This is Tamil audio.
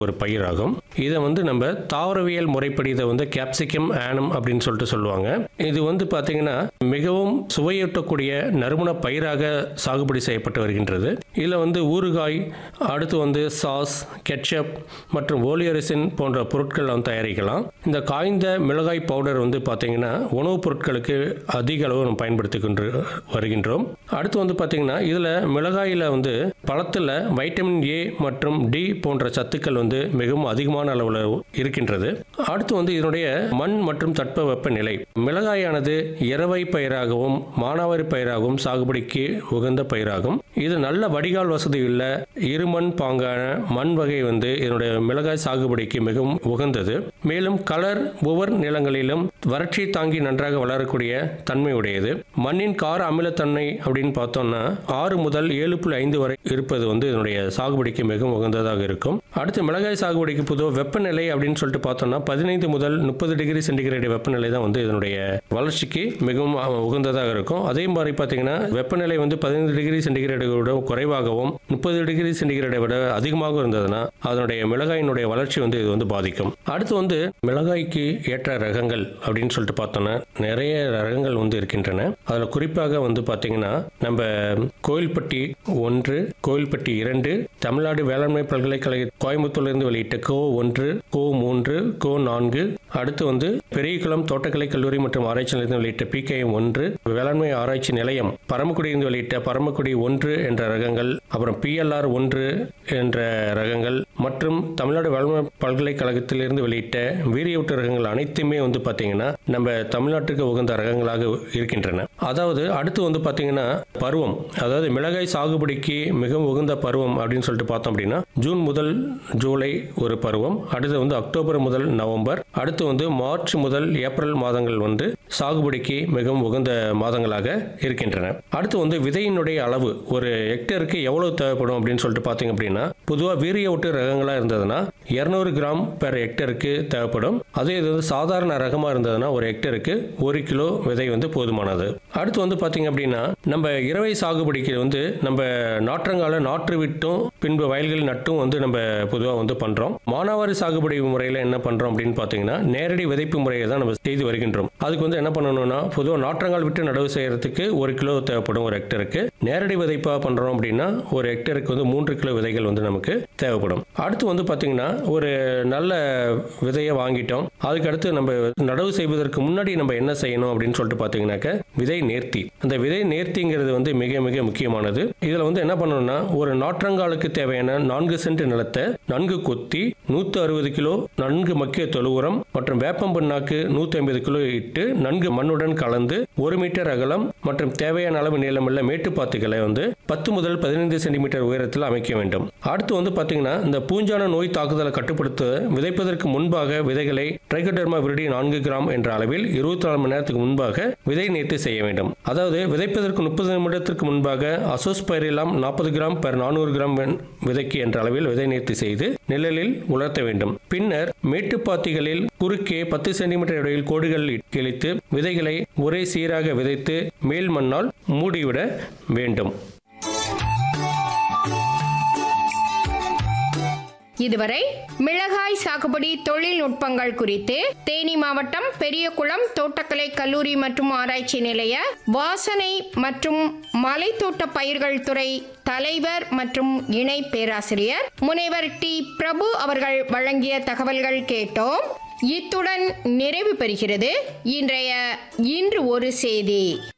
ஒரு பயிராகும் இதை வந்து நம்ம தாவரவியல் முறைப்படி இதை வந்து கேப்சிகம் ஆனம் அப்படின்னு சொல்லிட்டு சொல்லுவாங்க இது வந்து பார்த்தீங்கன்னா மிகவும் சுவையூட்டக்கூடிய நறுமண பயிராக சாகுபடி செய்யப்பட்டு வருகின்றது இதில் வந்து ஊறுகாய் அடுத்து வந்து சாஸ் கெட்சப் மற்றும் ஓலியரிசின் போன்ற பொருட்கள் வந்து தயாரிக்கலாம் இந்த காய்ந்த மிளகாய் பவுடர் வந்து பார்த்தீங்கன்னா உணவுப் பொருட்களுக்கு அதிக அளவு நம்ம பயன்படுத்தி கொண்டு வருகின்றோம் அடுத்து வந்து பார்த்தீங்கன்னா இதில் மிளகாயில் வந்து பழத்தில் வைட்டமின் ஏ மற்றும் டி போன்ற சத்துக்கள் வந்து மிகவும் அதிகமான அளவில் இருக்கின்றது அடுத்து வந்து இதனுடைய மண் மற்றும் தட்பவெப்ப நிலை மிளகாயானது இரவை பயிராகவும் மானாவாரி பயிராகவும் சாகுபடிக்கு உகந்த பயிராகும் இது நல்ல வடிகால் வசதி உள்ள இருமண் பாங்கான மண் வகை வந்து இதனுடைய மிளகாய் சாகுபடிக்கு மிகவும் உகந்தது மேலும் கலர் உவர் நிலங்களிலும் வறட்சி தாங்கி நன்றாக வளரக்கூடிய தன்மை உடையது மண்ணின் கார அமிலத்தன்மை அப்படின்னு பார்த்தோம்னா ஆறு முதல் ஏழு புள்ளி ஐந்து வரை இருப்பது வந்து இதனுடைய சாகுபடிக்கு மிகவும் உகந்ததாக இருக்கும் அடுத்து மிளகாய் சாகுபடிக்கு பொதுவாக வெப்பநிலை அப்படின்னு சொல்லிட்டு பார்த்தோம்னா பதினைந்து முதல் முப்பது டிகிரி சென்டிகிரேட் வெப்பநிலை தான் வந்து இதனுடைய வளர்ச்சிக்கு மிகவும் உகந்ததாக இருக்கும் அதே மாதிரி பார்த்தீங்கன்னா வெப்பநிலை வந்து பதினைந்து டிகிரி சென்டிகிரேடை விட குறைவாகவும் முப்பது டிகிரி சென்டிகிரேடை விட அதிகமாக இருந்ததுன்னா அதனுடைய மிளகாயினுடைய வளர்ச்சி வந்து இது வந்து பாதிக்கும் அடுத்து வந்து மிளகாய்க்கு ஏற்ற ரகங்கள் அப்படின்னு சொல்லிட்டு பார்த்தோம்னா நிறைய ரகங்கள் வந்து இருக்கின்றன அதில் குறிப்பாக வந்து பார்த்தீங்கன்னா நம்ம கோயில்பட்டி ஒன்று கோயில்பட்டி இரண்டு தமிழ்நாடு வேளாண்மை பல்கலைக்கழக கோயம்புத்தூர்லேருந்து வெளியிட்ட கோ ஒன்று கோ மூன்று கோ நான்கு அடுத்து வந்து பெரியகுளம் தோட்டக்கலை கல்லூரி மற்றும் ஆராய்ச்சி நிலையத்தில் வெளியிட்ட பிகேஎம் ஒன்று வேளாண்மை ஆராய்ச்சி நிலையம் பரமக்குடியிலிருந்து வெளியிட்ட பரமக்குடி ஒன்று என்ற ரகங்கள் அப்புறம் பிஎல்ஆர் ஒன்று என்ற ரகங்கள் மற்றும் தமிழ்நாடு வேளாண்மை பல்கலைக்கழகத்திலிருந்து வெளியிட்ட வீரியவுட்டு ரகங்கள் அனைத்துமே வந்து பார்த்தீங்கன்னா நம்ம தமிழ்நாட்டுக்கு உகந்த ரகங்களாக இருக்கின்றன அதாவது அடுத்து வந்து பார்த்தீங்கன்னா பருவம் அதாவது மிளகாய் சாகுபடிக்கு மிகவும் உகந்த பருவம் அப்படின்னு சொல்லிட்டு பார்த்தோம் அப்படின்னா ஜூன் முதல் ஜூலை ஒரு பருவம் அடுத்து வந்து அக்டோபர் முதல் நவம்பர் அடுத்து வந்து மார்ச் முதல் ஏப்ரல் மாதங்கள் வந்து சாகுபடிக்கு மிகவும் உகந்த மாதங்களாக இருக்கின்றன அடுத்து வந்து விதையினுடைய அளவு ஒரு ஹெக்டருக்கு எவ்வளவு தேவைப்படும் அப்படின்னு சொல்லிட்டு பார்த்தீங்க அப்படின்னா பொதுவாக வீரிய ஒட்டு ரகங்களாக இருந்ததுன்னா இரநூறு கிராம் பெர் ஹெக்டருக்கு தேவைப்படும் அதே இது வந்து சாதாரண ரகமாக இருந்ததுன்னா ஒரு ஹெக்டருக்கு ஒரு கிலோ விதை வந்து போதுமானது அடுத்து வந்து பார்த்தீங்க அப்படின்னா நம்ம இரவை சாகுபடிக்கு வந்து நம்ம நாற்றங்கால நாற்று விட்டும் பின்பு வயல்களில் நட்டும் வந்து நம்ம பொதுவாக வந்து பண்ணுறோம் மானாவாரி சாகுபடி முறையில் என்ன பண்ணுறோம் அப்படின்னு பார்த்தீங்கன்னா நேரடி விதைப்பு முறையை தான் நம்ம செய்து வருகின்றோம் அதுக்கு வந்து என்ன பண்ணணும்னா பொதுவாக நாற்றங்கால் விட்டு நடவு செய்யறதுக்கு ஒரு கிலோ தேவைப்படும் ஒரு ஹெக்டருக்கு நேரடி விதைப்பாக பண்ணுறோம் அப்படின்னா ஒரு ஹெக்டருக்கு வந்து மூன்று கிலோ விதைகள் வந்து நமக்கு தேவைப்படும் அடுத்து வந்து பார்த்தீங்கன்னா ஒரு நல்ல விதையை வாங்கிட்டோம் அதுக்கு அடுத்து நம்ம நடவு செய்வதற்கு முன்னாடி நம்ம என்ன செய்யணும் அப்படின்னு சொல்லிட்டு பார்த்தீங்கன்னாக்க விதை நேர்த்தி அந்த விதை நேர்த்திங்கிறது வந்து மிக மிக முக்கியமானது இதில் வந்து என்ன பண்ணணும்னா ஒரு நாற்றங்காலுக்கு தேவையான நான்கு சென்ட் நிலத்தை நன்கு கொத்தி நூற்றி அறுபது கிலோ நன்கு மக்கிய தொழு உரம் மற்றும் வேப்பம் புண்ணாக்கு நூற்றி ஐம்பது கிலோ இட்டு நன்கு மண்ணுடன் கலந்து ஒரு மீட்டர் அகலம் மற்றும் தேவையான அளவு நீளமுள்ள மேட்டுப்பாத்துகளை வந்து பத்து முதல் பதினைந்து சென்டிமீட்டர் உயரத்தில் அமைக்க வேண்டும் அடுத்து வந்து பார்த்தீங்கன்னா இந்த பூஞ்சான நோய் தாக்குதலை கட்டுப்படுத்த விதைப்பதற்கு முன்பாக விதைகளை ட்ரைகோடர்மா விருடி நான்கு கிராம் என்ற அளவில் இருபத்தி நாலு மணி நேரத்துக்கு முன்பாக விதை நேர்த்தி செய்ய வேண்டும் அதாவது விதைப்பதற்கு முப்பது நிமிடத்திற்கு முன்பாக அசோஸ்பைரிலாம் நாற்பது கிராம் பெர் நானூறு கிராம் வெண் விதைக்கு என்ற அளவில் விதை நேர்த்தி செய்து நிழலில் உலர்த்த வேண்டும் பின்னர் மேட்டுப்பாத்திகளில் குறுக்கே பத்து சென்டிமீட்டர் இடையில் கோடுகள் கிழித்து விதைகளை ஒரே சீராக விதைத்து மேல் மண்ணால் மூடிவிட வேண்டும் இதுவரை மிளகாய் சாகுபடி தொழில்நுட்பங்கள் குறித்து தேனி மாவட்டம் பெரியகுளம் தோட்டக்கலை கல்லூரி மற்றும் ஆராய்ச்சி நிலைய வாசனை மற்றும் மலைத்தோட்ட பயிர்கள் துறை தலைவர் மற்றும் இணை பேராசிரியர் முனைவர் டி பிரபு அவர்கள் வழங்கிய தகவல்கள் கேட்டோம் இத்துடன் நிறைவு பெறுகிறது இன்றைய இன்று ஒரு செய்தி